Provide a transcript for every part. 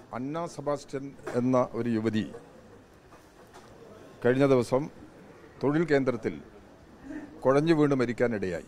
അന്ന Sebastian എന്ന ഒരു യുവതി കഴിഞ്ഞ ദിവസം തൊഴിൽ കേന്ദ്രത്തിൽ കുഴഞ്ഞു വീണ് മരിക്കാനിടയായി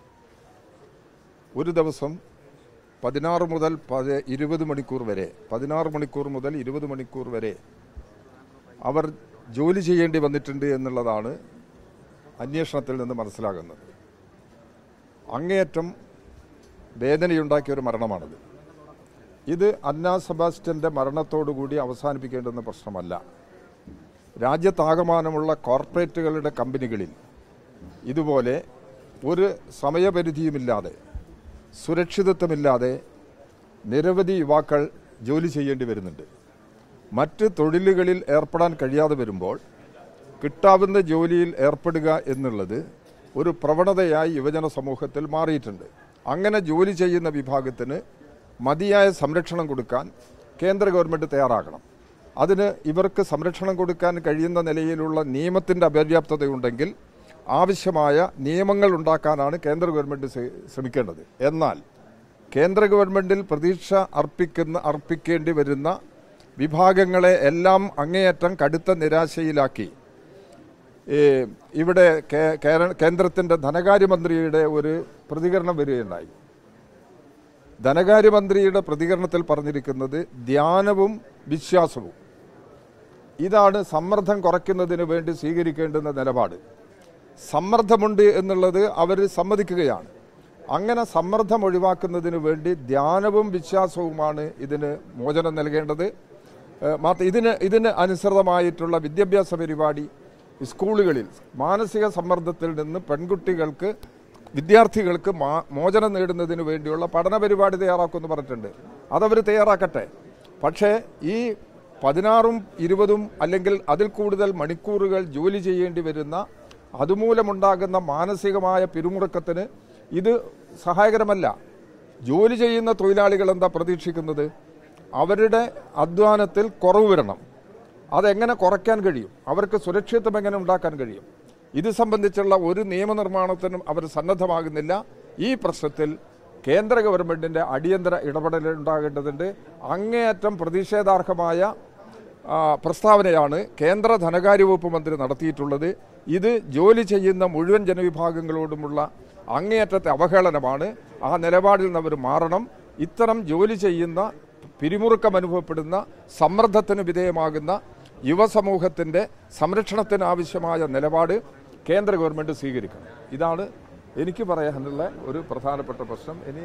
ഒരു ദിവസം പതിനാറ് മുതൽ പത് ഇരുപത് മണിക്കൂർ വരെ പതിനാറ് മണിക്കൂർ മുതൽ ഇരുപത് മണിക്കൂർ വരെ അവർ ജോലി ചെയ്യേണ്ടി വന്നിട്ടുണ്ട് എന്നുള്ളതാണ് അന്വേഷണത്തിൽ നിന്ന് മനസ്സിലാകുന്നത് അങ്ങേയറ്റം വേദനയുണ്ടാക്കിയ ഒരു മരണമാണിത് ഇത് അന്ന സെബാസ്റ്റ്യൻ്റെ മരണത്തോടുകൂടി അവസാനിപ്പിക്കേണ്ടുന്ന പ്രശ്നമല്ല രാജ്യത്താകമാനമുള്ള കോർപ്പറേറ്റുകളുടെ കമ്പനികളിൽ ഇതുപോലെ ഒരു സമയപരിധിയുമില്ലാതെ സുരക്ഷിതത്വമില്ലാതെ നിരവധി യുവാക്കൾ ജോലി ചെയ്യേണ്ടി വരുന്നുണ്ട് മറ്റ് തൊഴിലുകളിൽ ഏർപ്പെടാൻ കഴിയാതെ വരുമ്പോൾ കിട്ടാവുന്ന ജോലിയിൽ ഏർപ്പെടുക എന്നുള്ളത് ഒരു പ്രവണതയായി യുവജന സമൂഹത്തിൽ മാറിയിട്ടുണ്ട് അങ്ങനെ ജോലി ചെയ്യുന്ന വിഭാഗത്തിന് മതിയായ സംരക്ഷണം കൊടുക്കാൻ കേന്ദ്ര ഗവൺമെൻറ് തയ്യാറാകണം അതിന് ഇവർക്ക് സംരക്ഷണം കൊടുക്കാൻ കഴിയുന്ന നിലയിലുള്ള നിയമത്തിൻ്റെ അപര്യാപ്തതയുണ്ടെങ്കിൽ ആവശ്യമായ നിയമങ്ങൾ ഉണ്ടാക്കാനാണ് കേന്ദ്ര ഗവൺമെൻറ് ശ്ര- ശ്രമിക്കേണ്ടത് എന്നാൽ കേന്ദ്ര ഗവൺമെൻറ്റിൽ പ്രതീക്ഷ അർപ്പിക്കുന്ന അർപ്പിക്കേണ്ടി വരുന്ന വിഭാഗങ്ങളെ എല്ലാം അങ്ങേയറ്റം കടുത്ത നിരാശയിലാക്കി ഈ ഇവിടെ കേ- കേര- കേന്ദ്രത്തിൻ്റെ ധനകാര്യമന്ത്രിയുടെ ഒരു പ്രതികരണം വരികയുണ്ടായി ധനകാര്യമന്ത്രിയുടെ പ്രതികരണത്തിൽ പറഞ്ഞിരിക്കുന്നത് ധ്യാനവും വിശ്വാസവും ഇതാണ് സമ്മർദ്ദം കുറയ്ക്കുന്നതിന് വേണ്ടി സ്വീകരിക്കേണ്ടുന്ന നിലപാട് സമ്മർദ്ദമുണ്ട് എന്നുള്ളത് അവർ സമ്മതിക്കുകയാണ് അങ്ങനെ സമ്മർദ്ദം ഒഴിവാക്കുന്നതിന് വേണ്ടി ധ്യാനവും വിശ്വാസവുമാണ് ഇതിന് മോചനം നൽകേണ്ടത് ഏഹ് മാത്ര ഇതിന് ഇതിന് അനുസൃതമായിട്ടുള്ള വിദ്യാഭ്യാസ പരിപാടി സ്കൂളുകളിൽ മാനസിക സമ്മർദ്ദത്തിൽ നിന്ന് പെൺകുട്ടികൾക്ക് വിദ്യാർത്ഥികൾക്ക് മാ- മോചനം നേടുന്നതിന് വേണ്ടിയുള്ള പഠന പരിപാടി തയ്യാറാക്കുമെന്ന് പറഞ്ഞിട്ടുണ്ട് അതവർ തയ്യാറാക്കട്ടെ പക്ഷേ ഈ പതിനാറും ഇരുപതും അല്ലെങ്കിൽ അതിൽ കൂടുതൽ മണിക്കൂറുകൾ ജോലി ചെയ്യേണ്ടി വരുന്ന അതുമൂലമുണ്ടാകുന്ന മാനസികമായ പിരിമുറുക്കത്തിന് ഇത് സഹായകരമല്ല ജോലി ചെയ്യുന്ന തൊഴിലാളികൾ എന്താ പ്രതീക്ഷിക്കുന്നത് അവരുടെ അധ്വാനത്തിൽ കുറവ് വരണം അതെങ്ങനെ കുറയ്ക്കാൻ കഴിയും അവർക്ക് സുരക്ഷിതത്വം എങ്ങനെ ഉണ്ടാക്കാൻ കഴിയും ഇത് സംബന്ധിച്ചുള്ള ഒരു നിയമനിർമ്മാണത്തിനും അവർ സന്നദ്ധമാകുന്നില്ല ഈ പ്രശ്നത്തിൽ കേന്ദ്ര ഗവൺമെൻറ്റിൻ്റെ അടിയന്തര ഇടപെടൽ ഉണ്ടാകേണ്ടതുണ്ട് അങ്ങേയറ്റം പ്രതിഷേധാർഹമായ ആ, പ്രസ്താവനയാണ് കേന്ദ്ര ധനകാര്യ വകുപ്പ് മന്ത്രി നടത്തിയിട്ടുള്ളത് ഇത് ജോലി ചെയ്യുന്ന മുഴുവൻ ജനവിഭാഗങ്ങളോടുമുള്ള അങ്ങേയറ്റത്തെ അവഹേളനമാണ് ആ നിലപാടിൽ നിന്ന് അവർ മാറണം ഇത്തരം ജോലി ചെയ്യുന്ന പിരിമുറുക്കം അനുഭവപ്പെടുന്ന സമ്മർദ്ദത്തിന് വിധേയമാകുന്ന യുവസമൂഹത്തിൻ്റെ സംരക്ഷണത്തിന് ആവശ്യമായ നിലപാട് കേന്ദ്ര ഗവൺമെൻറ് സ്വീകരിക്കണം ഇതാണ് എനിക്ക് പറയാനുള്ള ഒരു പ്രധാനപ്പെട്ട പ്രശ്നം ഇനി